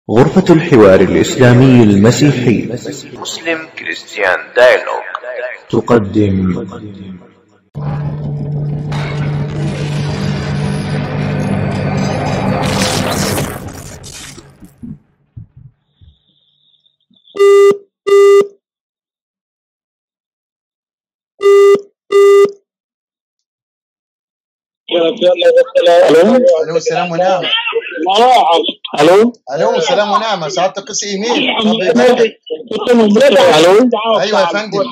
غرفة الحوار الإسلامي المسيحي مسلم كريستيان دايلوج تقدم الو الو سلام ونعمة الو الو سلام ونعمة سعادة قس ايميل الو ايوه يا فندم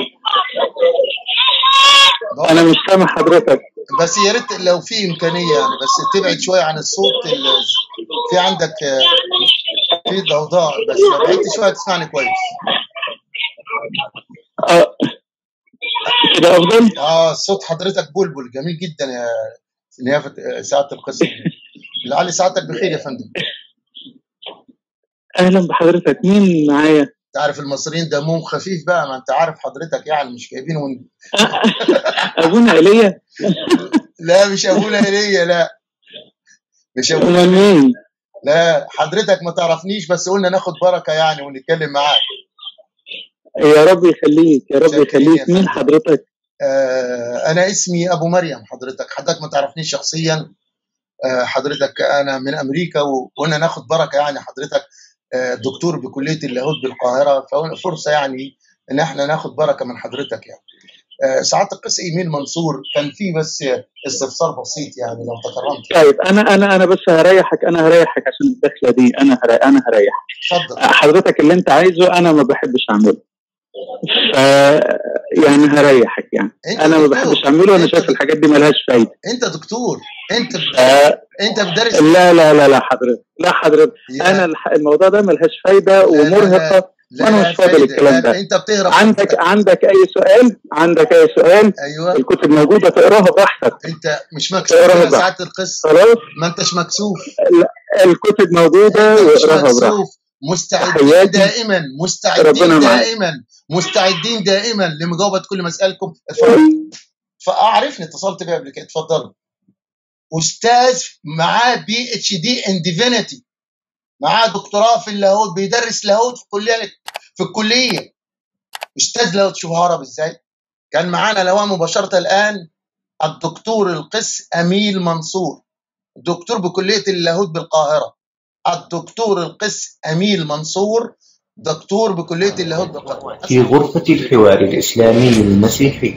انا مش سامع حضرتك بس يا ريت لو في امكانية يعني بس تبعد شوية عن الصوت ال- في عندك آه، في ضوضاء بس لو بعدت شوية تسمعني كويس آه، كده افضل اه صوت حضرتك بلبل جميل جدا يا نيافة آه، سعادة القس لعل سعادتك بخير يا فندم اهلا بحضرتك مين معايا تعرف المصريين دمهم خفيف بقى ما انت عارف حضرتك يعني مش جايبين ون... ابونا ايليا لا مش ابونا ايليا لا مش ابونا امال مين لا حضرتك ما تعرفنيش بس قلنا ناخد بركة يعني ونتكلم معاك يا رب يخليك يا رب شاكرين يا يخليك مين فندم. حضرتك آه أنا اسمي أبو مريم حضرتك حضرتك ما تعرفنيش شخصيا آه حضرتك أنا من أمريكا وقلنا ناخد بركة يعني حضرتك آه دكتور بكلية اللاهوت بالقاهرة ففرصة يعني إن إحنا ناخد بركة من حضرتك يعني آه سعادة القس إيميل منصور كان في بس استفسار بسيط يعني لو تكرمت طيب انا انا انا بس هريحك انا هريحك عشان الدخله دي انا هري... انا هريحك اتفضل حضرتك اللي انت عايزه انا ما بحبش اعمله ف يعني هريحك يعني أنت انا ما دكتور. بحبش اعمله انا أنت شايف دكتور. الحاجات دي ملهاش فايده أنت دكتور أنت آه، أنت بدرس لا لا لا لا حضرتك لا حضرتك يا- انا الح- الموضوع ده ملهاش فايده لا، لا، ومرهقه لا وأنا لا مش فاضي فايدة. للكلام لا، ده. أنت بتهرب عندك عندك اي سؤال عندك اي سؤال أيوه الكتب موجوده تقراها براحتك انت مش مكسوف اقراها يا بقى. سعاده القس خلاص ما انتش مكسوف الكتب موجوده انت مش واقراها براحتك مكسوف مستعدين تحياتي. دائما ربنا مستعدين معاك. دائما مستعدين دائما لمجاوبه كل مسائلكم اتفضل فاعرفني اتصلت بيه قبل كده اتفضل استاذ معاه بي اتش دي ان ديفينيتي معاه دكتوراه في اللاهوت بيدرس لاهوت في الكليه في الكليه استاذ لاهوت شوف هرب ازاي كان معانا لواء مباشره الان الدكتور القس اميل منصور دكتور بكليه اللاهوت بالقاهره الدكتور القس اميل منصور دكتور بكليه اللاهوت بالقاهره في غرفة الحوار الإسلامي المسيحي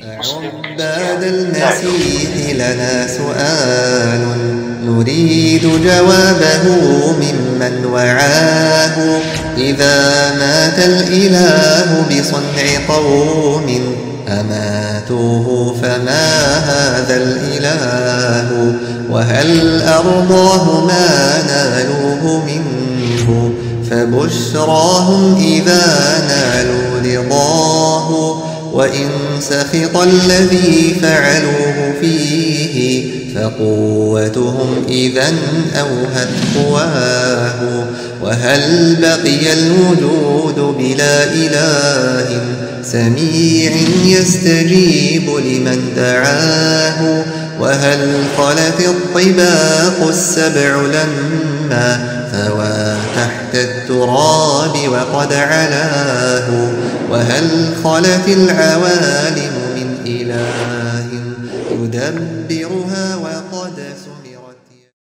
عباد المسيح لنا سؤال نريد جوابه ممن وعاه إذا مات الإله بصنع قوم أماتوه فما هذا الإله وهل أرضاه ما نالوه منه فبشراهم إذا نالوا رضاه وإن سخط الذي فعلوه فيه فقوتهم إذا أوهت قواه وهل بقي الوجود بلا إله سميع يستجيب لمن دعاه وهل خلت الطباق السبع لما ثوى تحت التراب وقد علاه وهل خلت العوالم من إله يدبرها